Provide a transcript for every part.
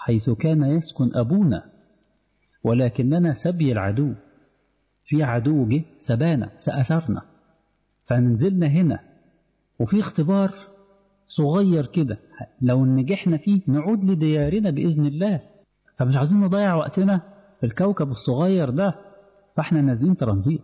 حيث كان يسكن أبونا ولكننا سبي العدو في عدو جه سبانا سأثرنا فنزلنا هنا وفي اختبار صغير كده لو نجحنا فيه نعود لديارنا بإذن الله فمش عايزين نضيع وقتنا في الكوكب الصغير ده فاحنا نازلين ترانزيت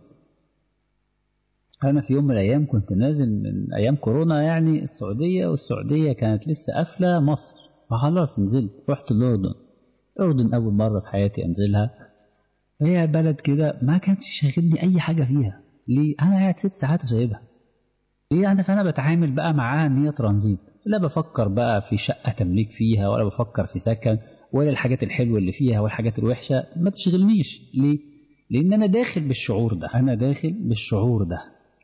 أنا في يوم من الأيام كنت نازل من أيام كورونا يعني السعودية والسعودية كانت لسه قافلة مصر فخلاص نزلت رحت الأردن الأردن أول مرة في حياتي أنزلها هي بلد كده ما كانش شاغلني أي حاجة فيها ليه أنا قاعد ست ساعات وسايبها ليه أنا فأنا بتعامل بقى معاها إن هي ترانزيت لا بفكر بقى في شقة تمليك فيها ولا بفكر في سكن ولا الحاجات الحلوة اللي فيها والحاجات الوحشة ما تشغلنيش ليه؟ لأن أنا داخل بالشعور ده أنا داخل بالشعور ده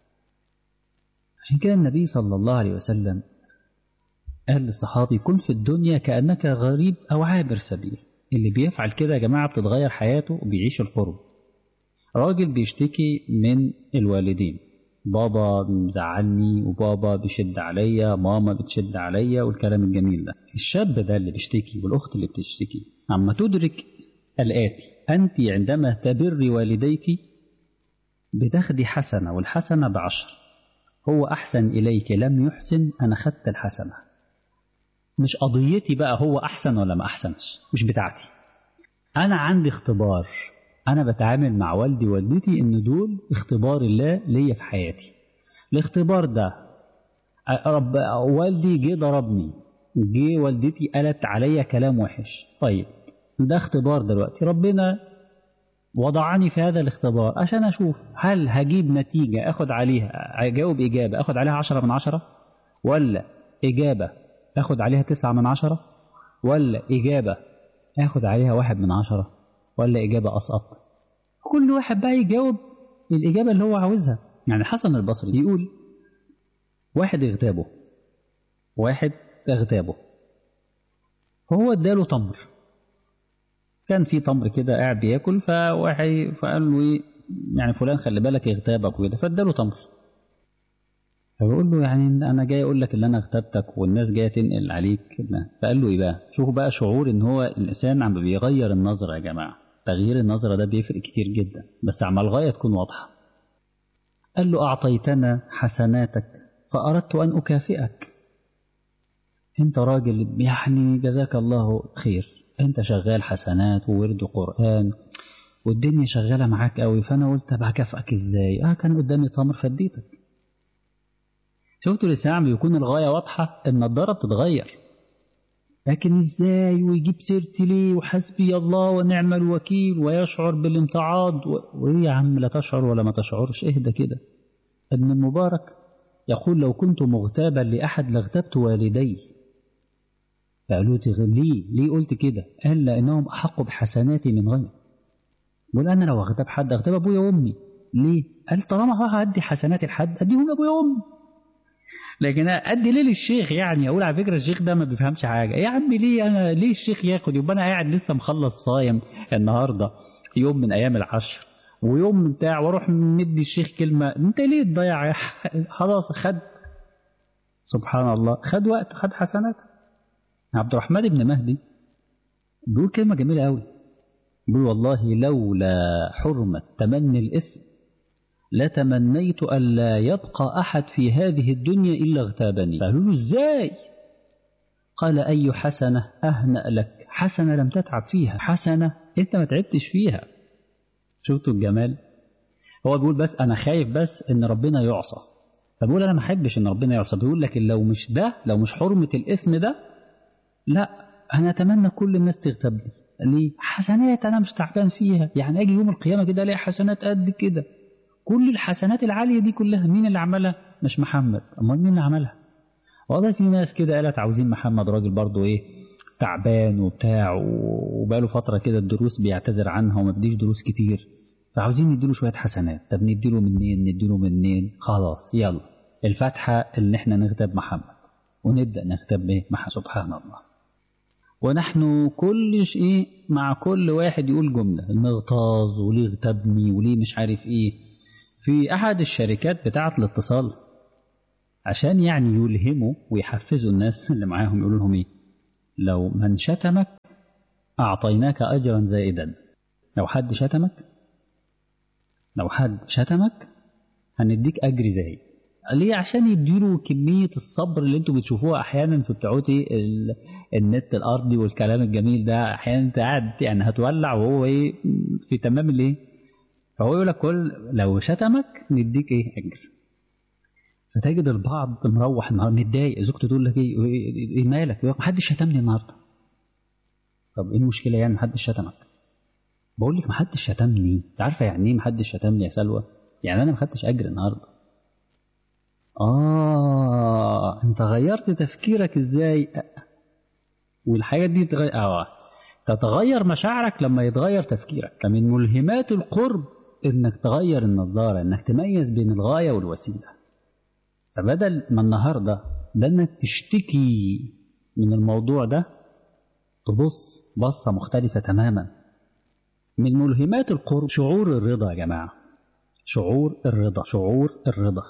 عشان كده النبي صلى الله عليه وسلم قال للصحابي كن في الدنيا كأنك غريب أو عابر سبيل اللي بيفعل كده يا جماعة بتتغير حياته وبيعيش القرب راجل بيشتكي من الوالدين بابا مزعلني وبابا بيشد عليا ماما بتشد عليا والكلام الجميل ده الشاب ده اللي بيشتكي والأخت اللي بتشتكي عما تدرك الآتي أنت عندما تبر والديك بتاخدي حسنة والحسنة بعشر هو أحسن إليك لم يحسن أنا خدت الحسنة مش قضيتي بقى هو أحسن ولا ما أحسنش مش بتاعتي أنا عندي اختبار أنا بتعامل مع والدي والدتي إن دول اختبار الله ليا في حياتي الاختبار ده رب والدي جه ضربني جه والدتي قالت عليا كلام وحش طيب ده اختبار دلوقتي ربنا وضعني في هذا الاختبار عشان أشوف هل هجيب نتيجة أخد عليها أجاوب إجابة أخد عليها عشرة من عشرة ولا إجابة أخد عليها تسعة من عشرة ولا إجابة أخد عليها واحد من عشرة ولا إجابة أسقط كل واحد بقى يجاوب الإجابة اللي هو عاوزها يعني حسن البصري يقول واحد اغتابه واحد اغتابه فهو اداله تمر كان في تمر كده قاعد بياكل فواحد فقال له ايه يعني فلان خلي بالك يغتابك وكده فاداله تمر فبيقول له يعني انا جاي اقول لك ان انا اغتبتك والناس جايه تنقل عليك فقال له ايه بقى شوفوا بقى شعور ان هو الانسان عم بيغير النظره يا جماعه تغيير النظره ده بيفرق كتير جدا بس عم الغايه تكون واضحه قال له اعطيتنا حسناتك فاردت ان اكافئك انت راجل يعني جزاك الله خير انت شغال حسنات وورد قرآن والدنيا شغالة معاك قوي فانا قلت طب هكافئك ازاي اه كان قدامي تمر فديتك شفتوا الإسلام بيكون الغاية واضحة النضارة بتتغير لكن ازاي ويجيب سيرتي ليه وحسبي الله ونعم الوكيل ويشعر بالامتعاض و... وايه يا عم لا تشعر ولا ما تشعرش اهدى كده ابن المبارك يقول لو كنت مغتابا لأحد لاغتبت والدي فقالوا ليه ليه قلت كده قال لأنهم أحق بحسناتي من غير بقول أنا لو أغتاب حد أغتاب أبويا وأمي ليه قال طالما هو هأدي حسناتي لحد أديهم لأبويا وأمي لكن أدي ليه للشيخ يعني أقول على فكرة الشيخ ده ما بيفهمش حاجة يا عم ليه أنا ليه الشيخ ياخد يبقى أنا قاعد لسه مخلص صايم النهاردة يوم من أيام العشر ويوم بتاع واروح مدي الشيخ كلمة انت ليه تضيع خلاص خد سبحان الله خد وقت خد حسنات عبد الرحمن بن مهدي بيقول كلمة جميلة قوي بيقول والله لولا حرمة تمني الإثم لتمنيت ألا يبقى أحد في هذه الدنيا إلا اغتابني قالوا له إزاي قال أي حسنة أهنأ لك حسنة لم تتعب فيها حسنة أنت ما تعبتش فيها شفتوا الجمال هو بيقول بس أنا خايف بس إن ربنا يعصى فبيقول أنا ما أحبش إن ربنا يعصى بيقول لكن لو مش ده لو مش حرمة الإثم ده لا أنا أتمنى كل الناس تغتبني ليه حسنات أنا مش تعبان فيها يعني أجي يوم القيامة كده ألاقي حسنات قد كده كل الحسنات العالية دي كلها مين اللي عملها مش محمد أمال مين اللي عملها والله في ناس كده قالت عاوزين محمد راجل برضو إيه تعبان وبتاع وبقاله فترة كده الدروس بيعتذر عنها وما بديش دروس كتير فعاوزين نديله شوية حسنات طب نديله منين نديله منين خلاص يلا الفاتحة ان احنا نغتاب محمد ونبدأ نغتاب به محمد سبحان الله ونحن كل شيء مع كل واحد يقول جملة نغتاظ وليه اغتابني وليه مش عارف ايه في احد الشركات بتاعة الاتصال عشان يعني يلهموا ويحفزوا الناس اللي معاهم يقولوا لهم ايه لو من شتمك أعطيناك أجرا زائدا لو حد شتمك لو حد شتمك هنديك أجر زايد ليه عشان يديله كمية الصبر اللي انتوا بتشوفوها أحيانا في بتوعتي النت الأرضي والكلام الجميل ده أحيانا انت قاعد يعني هتولع وهو ايه في تمام الايه فهو يقول لك كل لو شتمك نديك ايه أجر فتجد البعض مروح النهار متضايق زوجته تقول لك ايه, إيه مالك؟ يقول لك محدش شتمني النهارده طب ايه المشكلة يعني محدش شتمك؟ بقول لك محدش شتمني انت عارفة يعني ايه محدش شتمني يا سلوى؟ يعني انا ما خدتش اجر النهارده اه انت غيرت تفكيرك ازاي والحاجات دي تغير اه تتغير مشاعرك لما يتغير تفكيرك فمن ملهمات القرب انك تغير النظارة انك تميز بين الغاية والوسيلة فبدل ما النهاردة ده انك تشتكي من الموضوع ده تبص بصة مختلفة تماما من ملهمات القرب شعور الرضا يا جماعة شعور الرضا شعور الرضا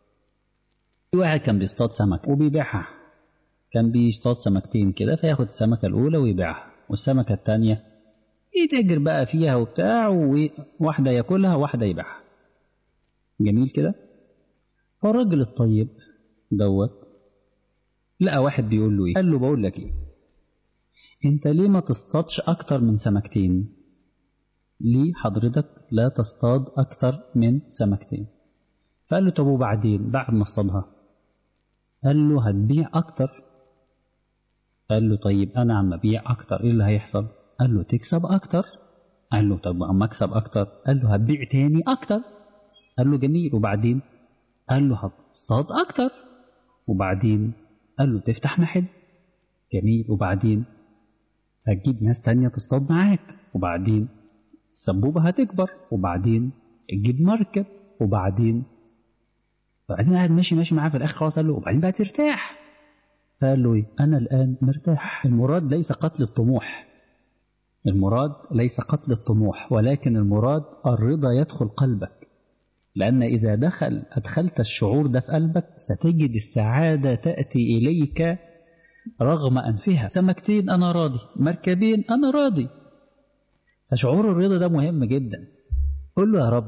في واحد كان بيصطاد سمك وبيبيعها كان بيصطاد سمكتين كده فياخد السمكة الأولى ويبيعها والسمكة التانية يتاجر بقى فيها وبتاع وواحدة ياكلها وواحدة يبيعها جميل كده فالراجل الطيب دوت لقى واحد بيقول له ايه قال له بقول لك ايه انت ليه ما تصطادش اكتر من سمكتين ليه حضرتك لا تصطاد اكتر من سمكتين فقال له طب وبعدين بعد ما اصطادها قال له هتبيع اكتر قال له طيب انا عم ابيع اكتر ايه اللي هيحصل قال له تكسب اكتر قال له طب اما اكسب اكتر قال له هتبيع تاني اكتر قال له جميل وبعدين قال له هتصطاد اكتر وبعدين قال له تفتح محل جميل وبعدين هتجيب ناس تانية تصطاد معاك وبعدين السبوبة هتكبر وبعدين تجيب مركب وبعدين وبعدين قاعد ماشي ماشي معاه في الاخر خلاص قال له وبعدين بقى ترتاح فقال له ايه انا الان مرتاح المراد ليس قتل الطموح المراد ليس قتل الطموح ولكن المراد الرضا يدخل قلبك لأن إذا دخل أدخلت الشعور ده في قلبك ستجد السعادة تأتي إليك رغم أنفها سمكتين أنا راضي مركبين أنا راضي فشعور الرضا ده مهم جدا قل له يا رب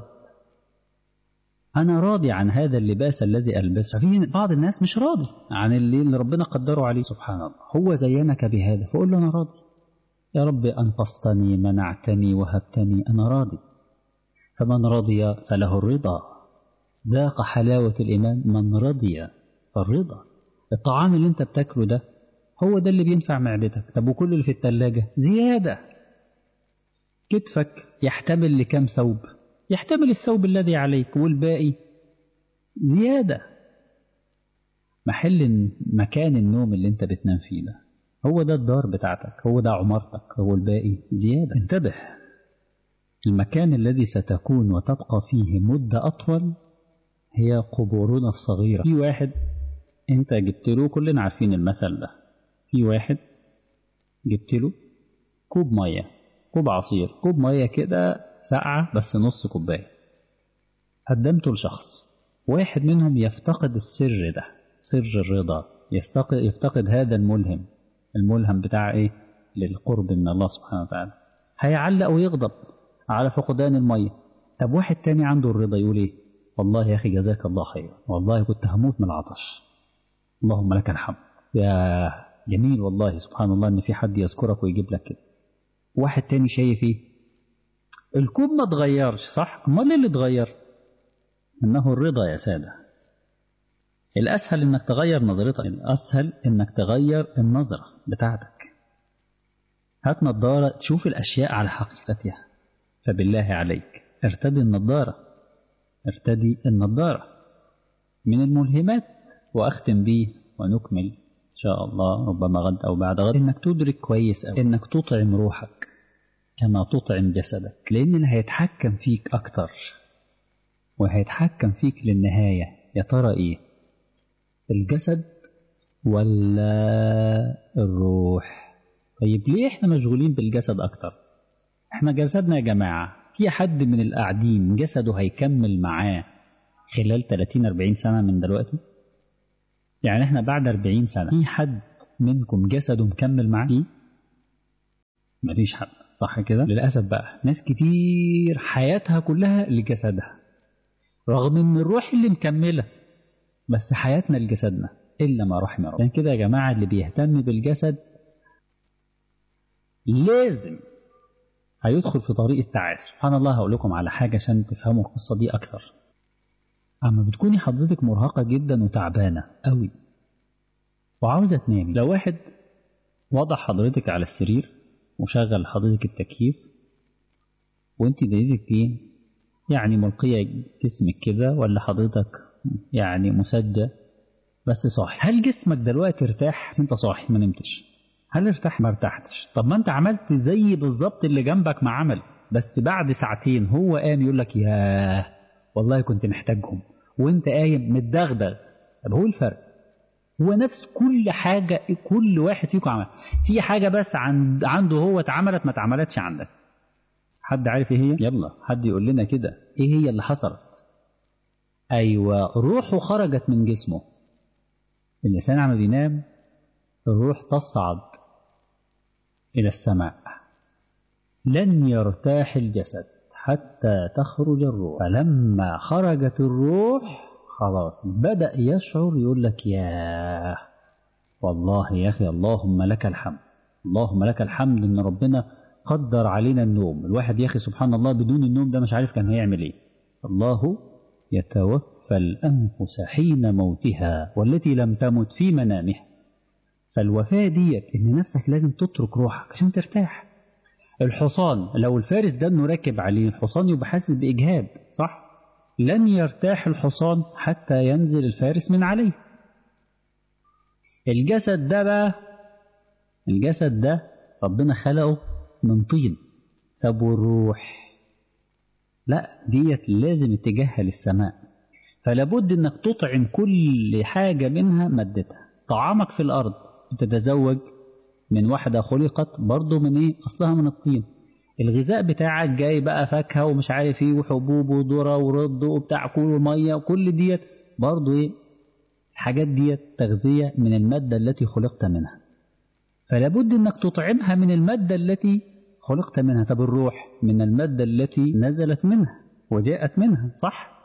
أنا راضي عن هذا اللباس الذي ألبسه في بعض الناس مش راضي عن اللي, اللي ربنا قدره عليه سبحان الله هو زينك بهذا فقول له أنا راضي يا رب أنقصتني منعتني وهبتني أنا راضي فمن رضي فله الرضا ذاق حلاوة الإيمان من رضي فالرضا الطعام اللي انت بتاكله ده هو ده اللي بينفع معدتك طب وكل اللي في التلاجة زيادة كتفك يحتمل لكم ثوب يحتمل الثوب الذي عليك والباقي زيادة محل مكان النوم اللي انت بتنام فيه ده هو ده الدار بتاعتك هو ده عمارتك هو الباقي زيادة انتبه المكان الذي ستكون وتبقى فيه مدة أطول هي قبورنا الصغيرة في واحد انت جبت له كلنا عارفين المثل ده في واحد جبت له كوب مية كوب عصير كوب مية كده ساقعة بس نص كوباية قدمته لشخص واحد منهم يفتقد السر ده سر الرضا يفتقد, يفتقد هذا الملهم الملهم بتاع ايه للقرب من الله سبحانه وتعالى هيعلق ويغضب على فقدان المية طب واحد تاني عنده الرضا يقول ايه والله يا اخي جزاك الله خيرا والله كنت هموت من العطش اللهم لك الحمد يا جميل والله سبحان الله ان في حد يذكرك ويجيب لك كده واحد تاني شايف ايه الكوب ما اتغيرش صح امال ايه اللي اتغير انه الرضا يا ساده الاسهل انك تغير نظرتك الاسهل انك تغير النظره بتاعتك هات نظاره تشوف الاشياء على حقيقتها فبالله عليك ارتدي النظاره ارتدي النظاره من الملهمات واختم به ونكمل ان شاء الله ربما غد او بعد غد انك تدرك كويس أو انك تطعم روحك كما تطعم جسدك لأن اللي هيتحكم فيك أكتر وهيتحكم فيك للنهاية يا ترى إيه الجسد ولا الروح طيب ليه إحنا مشغولين بالجسد أكتر إحنا جسدنا يا جماعة في حد من القاعدين جسده هيكمل معاه خلال 30-40 سنة من دلوقتي يعني إحنا بعد 40 سنة في حد منكم جسده مكمل معاه مفيش حد صح كده للأسف بقى ناس كتير حياتها كلها لجسدها رغم ان الروح اللي مكملة بس حياتنا لجسدنا إلا ما رحم ربنا عشان كده يا جماعة اللي بيهتم بالجسد لازم هيدخل في طريق التعاسة سبحان الله هقول لكم على حاجة عشان تفهموا القصة دي أكثر أما بتكوني حضرتك مرهقة جدا وتعبانة قوي وعاوزة تنامي لو واحد وضع حضرتك على السرير وشغل حضرتك التكييف وانت دليلك ايه يعني ملقية جسمك كده ولا حضرتك يعني مسجى بس صاحي هل جسمك دلوقتي ارتاح بس انت صاحي ما نمتش هل ارتاح ما ارتحتش طب ما انت عملت زي بالظبط اللي جنبك ما عمل بس بعد ساعتين هو قام يقول لك ياه والله كنت محتاجهم وانت قايم متدغدغ طب هو الفرق هو نفس كل حاجة كل واحد فيكم عمل في حاجة بس عند عنده هو اتعملت ما اتعملتش عندك حد عارف ايه هي يلا حد يقول لنا كده ايه هي اللي حصلت ايوه روحه خرجت من جسمه الانسان عم بينام الروح تصعد الى السماء لن يرتاح الجسد حتى تخرج الروح فلما خرجت الروح خلاص بدأ يشعر يقول لك يا والله يا أخي اللهم لك الحمد اللهم لك الحمد إن ربنا قدر علينا النوم الواحد يا أخي سبحان الله بدون النوم ده مش عارف كان هيعمل إيه الله يتوفى الأنفس حين موتها والتي لم تمت في منامها فالوفاة ديت إن نفسك لازم تترك روحك عشان ترتاح الحصان لو الفارس ده انه راكب عليه الحصان يبقى حاسس بإجهاد صح لن يرتاح الحصان حتى ينزل الفارس من عليه الجسد ده بقى الجسد ده ربنا خلقه من طين طب والروح لا ديت لازم اتجاهها للسماء فلابد انك تطعم كل حاجة منها مادتها طعامك في الأرض بتتزوج من واحدة خلقت برضه من ايه أصلها من الطين الغذاء بتاعك جاي بقى فاكهة ومش عارف ايه وحبوب وذرة ورد وبتاع كل ومية وكل ديت برضه ايه الحاجات ديت تغذية من المادة التي خلقت منها فلابد انك تطعمها من المادة التي خلقت منها طب الروح من المادة التي نزلت منها وجاءت منها صح